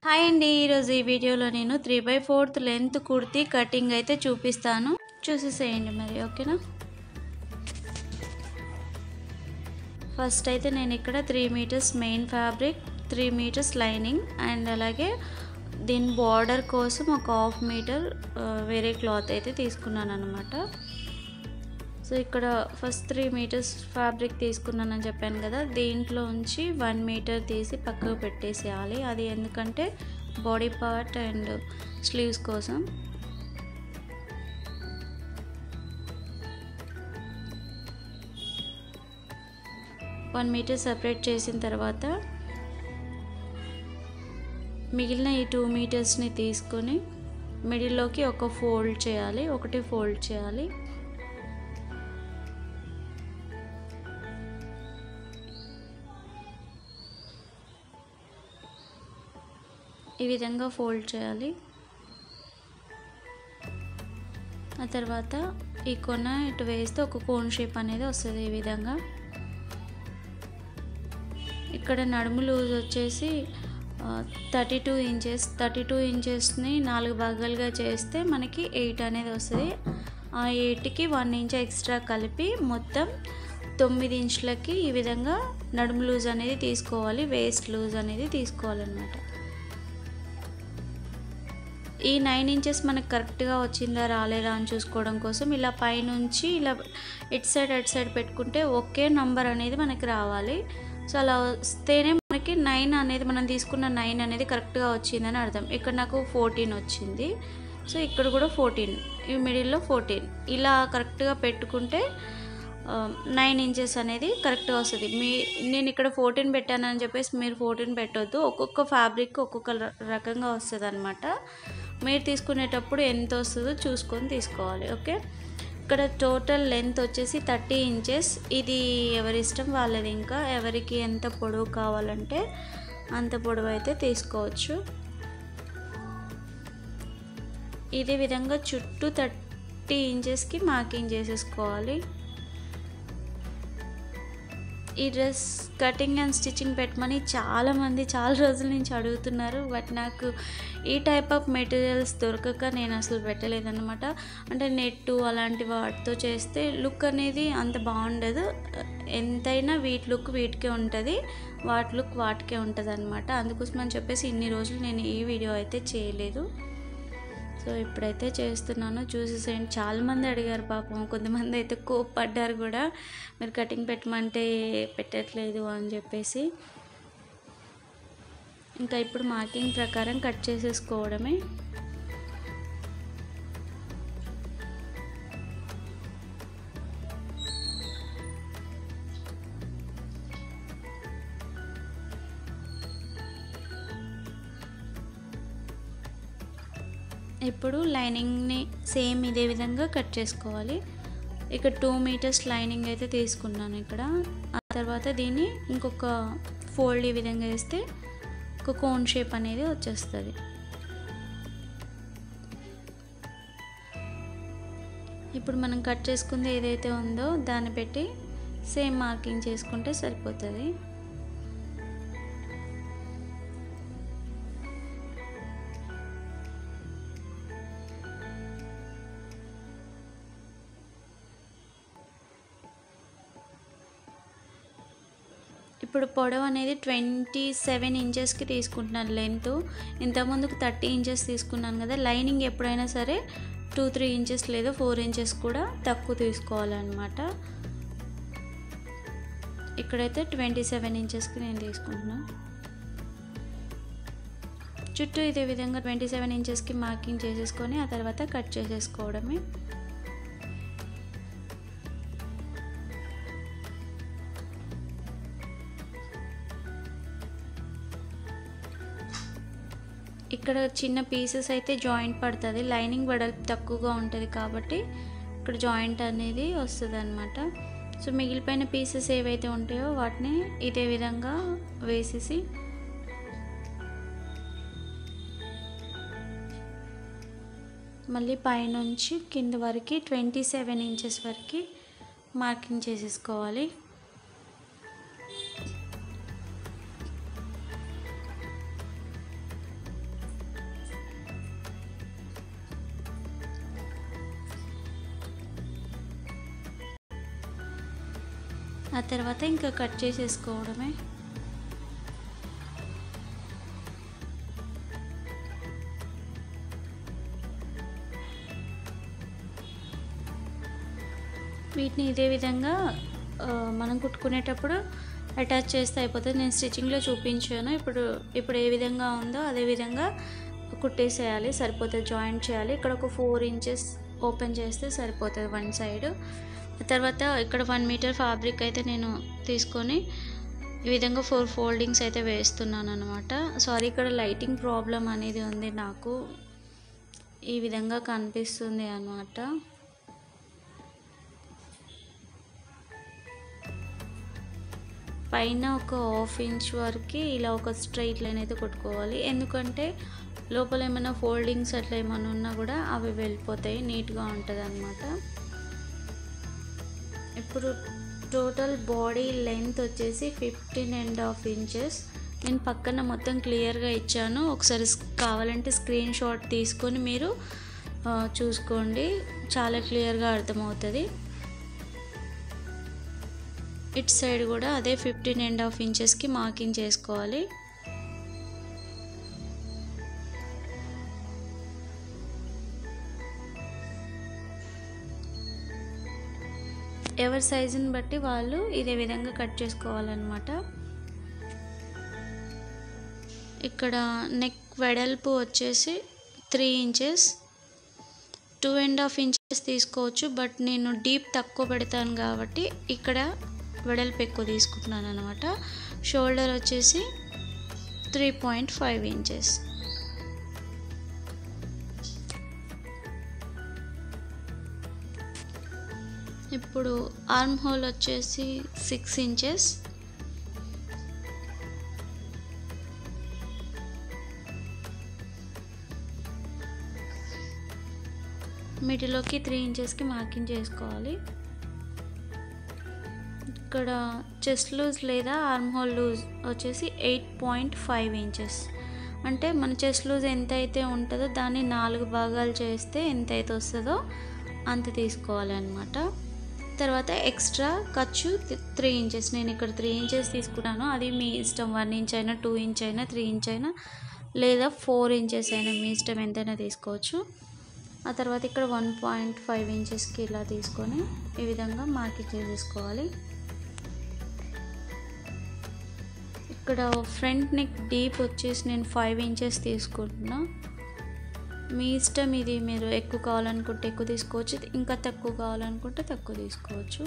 hi అండి ఈరోజు ఈ వీడియోలో నేను three by fourth length kurti cutting అయితే చూపిస్తాను చూసేసేయండి మరి ఓకేనా ఫస్ట్ అయితే నేను ఇక్కడ three metres main fabric three metres lining and అలాగే దీని బార్డర్ కోసం ఒక హాఫ్ మీటర్ వేరే క్లాత్ అయితే తీసుకున్నాను అనమాట సో ఇక్కడ ఫస్ట్ త్రీ మీటర్స్ ఫ్యాబ్రిక్ తీసుకున్నానని చెప్పాను కదా దీంట్లో ఉంచి వన్ మీటర్ తీసి పక్కకు పెట్టేసేయాలి అది ఎందుకంటే బాడీ పార్ట్ అండ్ స్లీవ్స్ కోసం వన్ మీటర్ సపరేట్ చేసిన తర్వాత మిగిలిన ఈ టూ మీటర్స్ని తీసుకొని మిడిల్లోకి ఒక ఫోల్డ్ చేయాలి ఒకటి ఫోల్డ్ చేయాలి ఈ విధంగా ఫోల్డ్ చేయాలి ఆ తర్వాత ఈ కొన ఇటు వేస్తే ఒక కోన్ షేప్ అనేది వస్తుంది ఈ విధంగా ఇక్కడ నడుము లూజ్ వచ్చేసి thirty two inches thirty two ఇంచెస్ని నాలుగు భాగాలుగా చేస్తే మనకి ఎయిట్ అనేది వస్తుంది ఆ ఎయిట్కి వన్ ఇంచ్ ఎక్స్ట్రా కలిపి మొత్తం తొమ్మిది ఇంచులకి ఈ విధంగా నడుము లూజ్ అనేది తీసుకోవాలి వేస్ట్ లూజ్ అనేది తీసుకోవాలన్నమాట ఈ నైన్ ఇంచెస్ మనకు కరెక్ట్గా వచ్చిందా రాలేదా అని చూసుకోవడం కోసం ఇలా పైనుంచి ఇలా ఇటు సైడ్ అటు సైడ్ పెట్టుకుంటే ఒకే నంబర్ అనేది మనకి రావాలి సో అలా వస్తేనే మనకి నైన్ అనేది మనం తీసుకున్న నైన్ అనేది కరెక్ట్గా వచ్చిందని అర్థం ఇక్కడ నాకు ఫోర్టీన్ వచ్చింది సో ఇక్కడ కూడా ఫోర్టీన్ ఈ మిడిల్లో ఫోర్టీన్ ఇలా కరెక్ట్గా పెట్టుకుంటే నైన్ ఇంచెస్ అనేది కరెక్ట్గా వస్తుంది మీ నేను ఇక్కడ ఫోర్టీన్ పెట్టానని చెప్పేసి మీరు ఫోర్టీన్ పెట్టొద్దు ఒక్కొక్క ఫ్యాబ్రిక్ ఒక్కొక్క రకంగా వస్తుంది అనమాట మీరు తీసుకునేటప్పుడు ఎంత వస్తుందో చూసుకొని తీసుకోవాలి ఓకే ఇక్కడ టోటల్ లెంత్ వచ్చేసి థర్టీ ఇంచెస్ ఇది ఎవరి ఇష్టం వాళ్ళది ఇంకా ఎవరికి ఎంత పొడవు కావాలంటే అంత పొడవు అయితే తీసుకోవచ్చు ఇదే విధంగా చుట్టూ థర్టీ ఇంచెస్కి మార్కింగ్ చేసేసుకోవాలి ఈ డ్రెస్ కటింగ్ అండ్ స్టిచ్చింగ్ పెట్టమని చాలామంది చాలా రోజుల నుంచి అడుగుతున్నారు బట్ నాకు ఈ టైప్ ఆఫ్ మెటీరియల్స్ దొరకక నేను అసలు పెట్టలేదన్నమాట అంటే నెట్టు అలాంటి వాటితో చేస్తే లుక్ అనేది అంత బాగుండదు ఎంతైనా వీటి లుక్ వీటికే ఉంటుంది వాటి లుక్ వాటికే ఉంటుంది అనమాట అందుకోసం అని చెప్పేసి ఇన్ని రోజులు నేను ఈ వీడియో అయితే చేయలేదు సో ఇప్పుడైతే చేస్తున్నాను చూసేసేయండి చాలామంది అడిగారు పాపం కొంతమంది అయితే కోప్పడ్డారు కూడా మీరు కటింగ్ పెట్టమంటే పెట్టట్లేదు అని చెప్పేసి ఇంకా ఇప్పుడు మార్కింగ్ ప్రకారం కట్ చేసేసుకోవడమే ఇప్పుడు లైనింగ్ని సేమ్ ఇదే విధంగా కట్ చేసుకోవాలి ఇక్కడ టూ మీటర్స్ లైనింగ్ అయితే తీసుకున్నాను ఇక్కడ ఆ తర్వాత దీన్ని ఇంకొక ఫోల్డ్ ఈ విధంగా వేస్తే ఒక కోన్ షేప్ అనేది వచ్చేస్తుంది ఇప్పుడు మనం కట్ చేసుకుంది ఏదైతే ఉందో దాన్ని పెట్టి సేమ్ మార్కింగ్ చేసుకుంటే సరిపోతుంది ఇప్పుడు పొడవు అనేది ట్వంటీ సెవెన్ ఇంచెస్కి తీసుకుంటున్నాను లెంత్ ఇంతకుముందుకు థర్టీ ఇంచెస్ తీసుకున్నాను కదా లైనింగ్ ఎప్పుడైనా సరే టూ త్రీ ఇంచెస్ లేదా ఫోర్ ఇంచెస్ కూడా తక్కువ తీసుకోవాలన్నమాట ఇక్కడైతే ట్వంటీ సెవెన్ ఇంచెస్కి నేను తీసుకుంటున్నాను చుట్టూ ఇదే విధంగా ట్వంటీ సెవెన్ ఇంచెస్కి మార్కింగ్ చేసేసుకొని ఆ తర్వాత కట్ చేసేసుకోవడమే ఇక్కడ చిన్న పీసెస్ అయితే జాయింట్ పడుతుంది లైనింగ్ వెడల్పు తక్కువగా ఉంటుంది కాబట్టి ఇక్కడ జాయింట్ అనేది వస్తుంది అనమాట సో మిగిలిపోయిన పీసెస్ ఏవైతే ఉంటాయో వాటిని ఇదే విధంగా వేసేసి మళ్ళీ పైనుంచి కింద వరకు ట్వంటీ సెవెన్ ఇంచెస్ వరకు మార్కింగ్ చేసేసుకోవాలి ఆ తర్వాత ఇంకా కట్ చేసేసుకోవడమే వీటిని ఇదే విధంగా ఆ, మనం కుట్టుకునేటప్పుడు అటాచ్ చేస్తే అయిపోతుంది నేను స్టిచ్చింగ్లో చూపించాను ఇప్పుడు ఇప్పుడు ఏ విధంగా ఉందో అదే విధంగా కుట్టేసేయాలి సరిపోతుంది జాయింట్ చేయాలి ఇక్కడ ఒక ఫోర్ ఇంచెస్ ఓపెన్ చేస్తే సరిపోతుంది వన్ సైడ్ తర్వాత ఇక్కడ వన్ మీటర్ ఫ్యాబ్రిక్ అయితే నేను తీసుకొని ఈ విధంగా ఫోర్ ఫోల్డింగ్స్ అయితే వేస్తున్నాను అనమాట సారీ ఇక్కడ లైటింగ్ ప్రాబ్లం అనేది ఉంది నాకు ఈ విధంగా కనిపిస్తుంది అనమాట పైన ఒక హాఫ్ ఇంచ్ వరకు ఇలా ఒక స్ట్రైట్ లైన్ అయితే కొట్టుకోవాలి ఎందుకంటే లోపల ఏమైనా ఫోల్డింగ్స్ అట్లా ఏమైనా ఉన్నా కూడా అవి వెళ్ళిపోతాయి నీట్గా ఉంటుంది అనమాట ఇప్పుడు టోటల్ బాడీ లెంత్ వచ్చేసి ఫిఫ్టీన్ అండ్ హాఫ్ ఇంచెస్ నేను పక్కన మొత్తం క్లియర్గా ఇచ్చాను ఒకసారి స్- కావాలంటే స్క్రీన్ షాట్ తీసుకొని మీరు ఆ, చూసుకోండి చాలా క్లియర్గా అర్థమవుతుంది ఇటు సైడ్ కూడా అదే ఫిఫ్టీన్ అండ్ హాఫ్ ఇంచెస్కి మార్కింగ్ చేసుకోవాలి ఎవరి సైజుని బట్టి వాళ్ళు ఇదే విధంగా కట్ చేసుకోవాలన్నమాట ఇక్కడ నెక్ వెడల్పు వచ్చేసి three inches two and half inches తీసుకోవచ్చు బట్ నేను డీప్ తక్కువ పెడతాను కాబట్టి ఇక్కడ వెడల్పు ఎక్కువ తీసుకుంటున్నాను అనమాట షోల్డర్ వచ్చేసి త్రీ పాయింట్ ఫైవ్ ఇంచెస్ ఇప్పుడు ఆర్మ్ హోల్ వచ్చేసి సిక్స్ ఇంచెస్ మిడిలోకి త్రీ ఇంచెస్కి మార్కింగ్ చేసుకోవాలి ఇక్కడ చెస్ట్ లూజ్ లేదా ఆర్మ్ హోల్ లూజ్ వచ్చేసి ఎయిట్ పాయింట్ ఫైవ్ ఇంచెస్ అంటే మన చెస్ట్ లూజ్ ఎంత అయితే ఉంటుందో దాన్ని నాలుగు భాగాలు చేస్తే ఎంత అయితే వస్తుందో అంత తీసుకోవాలి అనమాట తర్వాత ఎక్స్ట్రా ఖర్చు త్రీ ఇంచెస్ నేను ఇక్కడ త్రీ ఇంచెస్ తీసుకున్నాను అది మీ ఇష్టం వన్ ఇంచ్ అయినా టూ ఇంచ్ అయినా త్రీ ఇంచ్ అయినా లేదా ఫోర్ ఇంచెస్ అయినా మీ ఇష్టం ఎంతైనా తీసుకోవచ్చు ఆ తర్వాత ఇక్కడ వన్ పాయింట్ ఫైవ్ ఇంచెస్కి ఇలా తీసుకొని ఈ విధంగా మార్కింగ్ చేసేసుకోవాలి ఇక్కడ ఫ్రంట్ నెక్ డీప్ వచ్చేసి నేను ఫైవ్ ఇంచెస్ తీసుకుంటున్నా మీ ఇష్టం ఇది మీరు ఎక్కువ కావాలనుకుంటే ఎక్కువ తీసుకోవచ్చు ఇంకా తక్కువ కావాలనుకుంటే తక్కువ తీసుకోవచ్చు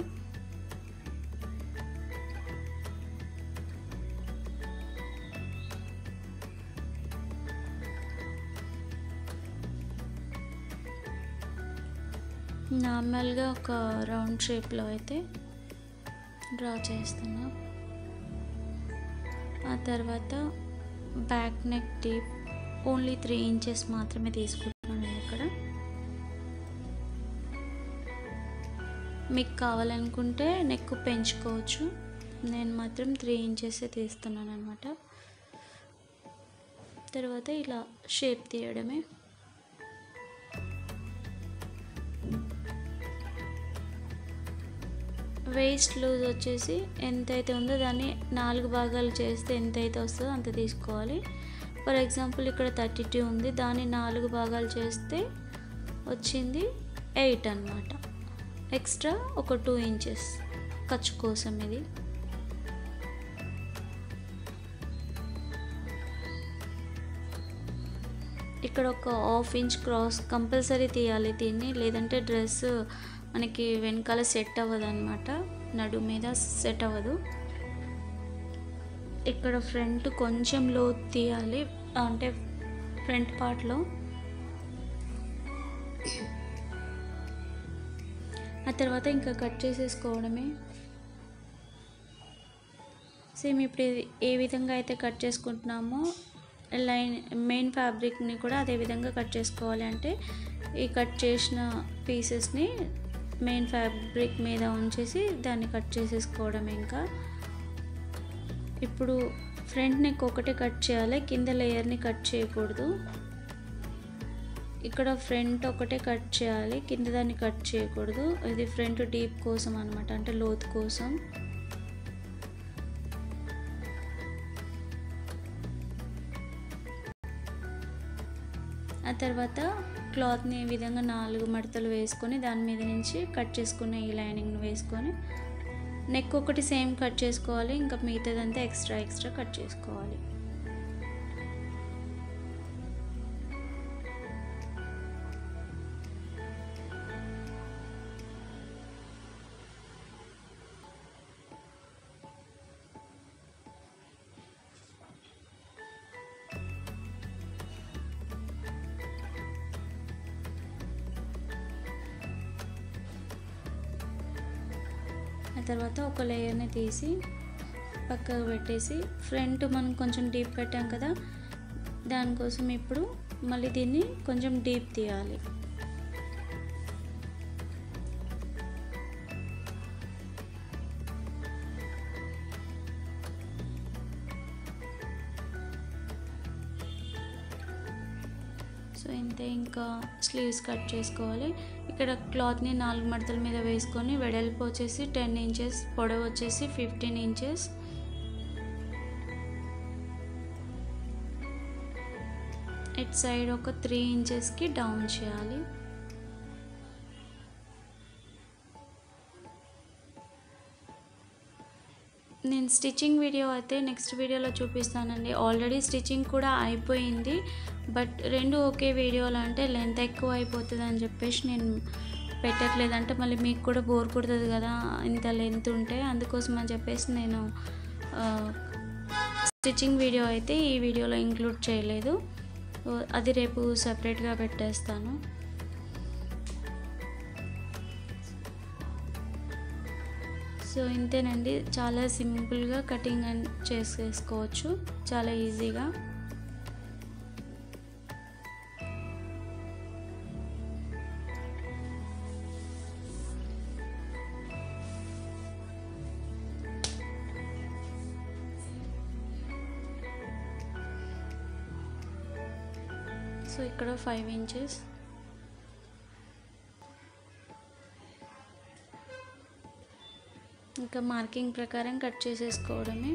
నార్మల్గా ఒక రౌండ్ షేప్లో అయితే డ్రా చేస్తున్నా ఆ తర్వాత back neck deep only three inches మాత్రమే తీసుకుంటున్నాను నేను ఇక్కడ మీకు కావాలనుకుంటే నెక్ పెంచుకోవచ్చు నేను మాత్రం త్రీ ఇంచెస్ తీస్తున్నాను అనమాట తర్వాత ఇలా షేప్ తీయడమే వేస్ట్ లూజ్ వచ్చేసి ఎంతైతే ఉందో దాన్ని నాలుగు భాగాలు చేస్తే ఎంతైతే వస్తుందో అంత తీసుకోవాలి ఫర్ ఎగ్జాంపుల్ ఇక్కడ థర్టీ టూ ఉంది దాన్ని నాలుగు భాగాలు చేస్తే వచ్చింది ఎయిట్ అనమాట ఎక్స్ట్రా ఒక టూ ఇంచెస్ ఖర్చు కోసం ఇది ఇక్కడ ఒక హాఫ్ ఇంచ్ క్రాస్ కంపల్సరీ తీయాలి దీన్ని లేదంటే డ్రెస్ మనకి వెనకాల సెట్ అవ్వదు అనమాట నడు మీద సెట్ అవ్వదు ఇక్కడ ఫ్రంట్ కొంచెం లో తీయాలి అంటే ఫ్రంట్ పార్ట్లో ఆ తర్వాత ఇంకా కట్ చేసేసుకోవడమే సేమ్ ఇప్పుడు ఇది ఏ విధంగా అయితే కట్ చేసుకుంటున్నామో లైన్ మెయిన్ ఫ్యాబ్రిక్ని కూడా అదే విధంగా కట్ చేసుకోవాలి అంటే ఈ కట్ చేసిన పీసెస్ని మెయిన్ ఫ్యాబ్రిక్ మీద ఉంచేసి దాన్ని కట్ చేసేసుకోవడం ఇంకా ఇప్పుడు ఫ్రంట్ నెక్ ఒకటే కట్ చేయాలి కింద లేయర్ని కట్ చేయకూడదు ఇక్కడ ఫ్రంట్ ఒకటే కట్ చేయాలి కింద దాన్ని కట్ చేయకూడదు ఇది ఫ్రంట్ డీప్ కోసం అనమాట అంటే లోతు కోసం ఆ తర్వాత క్లాత్ని ఈ విధంగా నాలుగు మడతలు వేసుకొని దాని మీద నుంచి కట్ చేసుకున్న ఈ లైనింగ్ని వేసుకొని నెక్ ఒకటి సేమ్ కట్ చేసుకోవాలి ఇంకా మిగతాదంతా ఎక్స్ట్రా ఎక్స్ట్రా కట్ చేసుకోవాలి ఆ తర్వాత ఒక లేయర్ని తీసి పక్కకు పెట్టేసి ఫ్రంట్ మనం కొంచెం డీప్ పెట్టాం కదా దానికోసం ఇప్పుడు మళ్ళీ దీన్ని కొంచెం డీప్ తీయాలి సో ఇంతే ఇంకా స్లీవ్స్ కట్ చేసుకోవాలి ఇక్కడ క్లాత్ని నాలుగు మడతల మీద వేసుకొని వెడల్పు వచ్చేసి టెన్ ఇంచెస్ పొడవు వచ్చేసి ఫిఫ్టీన్ ఇంచెస్ ఇట్ సైడ్ ఒక త్రీ ఇంచెస్కి డౌన్ చేయాలి నేను స్టిచ్చింగ్ వీడియో అయితే నెక్స్ట్ వీడియోలో చూపిస్తానండి ఆల్రెడీ స్టిచ్చింగ్ కూడా అయిపోయింది బట్ రెండు ఒకే వీడియోలో అంటే లెంత్ ఎక్కువ అయిపోతుంది అని చెప్పేసి నేను పెట్టట్లేదు అంటే మళ్ళీ మీకు కూడా బోర్ కొడుతుంది కదా ఇంత లెంత్ ఉంటే అందుకోసం అని చెప్పేసి నేను స్టిచ్చింగ్ వీడియో అయితే ఈ వీడియోలో ఇంక్లూడ్ చేయలేదు అది రేపు సపరేట్గా పెట్టేస్తాను సో ఇంతేనండి చాలా సింపుల్గా కటింగ్ చేసేసుకోవచ్చు చాలా ఈజీగా సో ఇక్కడ ఫైవ్ ఇంచెస్ ఇంకా మార్కింగ్ ప్రకారం కట్ చేసేసుకోవడమే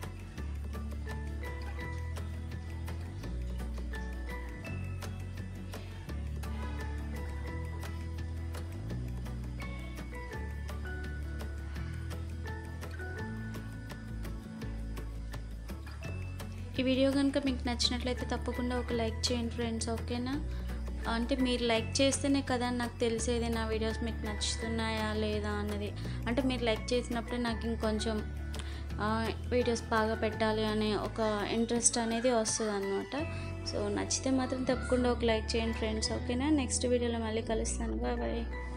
ఈ వీడియో కనుక మీకు నచ్చినట్లయితే తప్పకుండా ఒక లైక్ చేయండి ఫ్రెండ్స్ ఓకేనా అంటే మీరు లైక్ చేస్తేనే కదా నాకు తెలిసేది నా వీడియోస్ మీకు నచ్చుతున్నాయా లేదా అన్నది అంటే మీరు లైక్ చేసినప్పుడే నాకు ఇంకొంచెం వీడియోస్ బాగా పెట్టాలి అనే ఒక ఇంట్రెస్ట్ అనేది వస్తుంది అనమాట సో నచ్చితే మాత్రం తప్పకుండా ఒక లైక్ చేయండి ఫ్రెండ్స్ ఓకేనా నెక్స్ట్ వీడియోలో మళ్ళీ కలుస్తాను బాయ్ బాయ్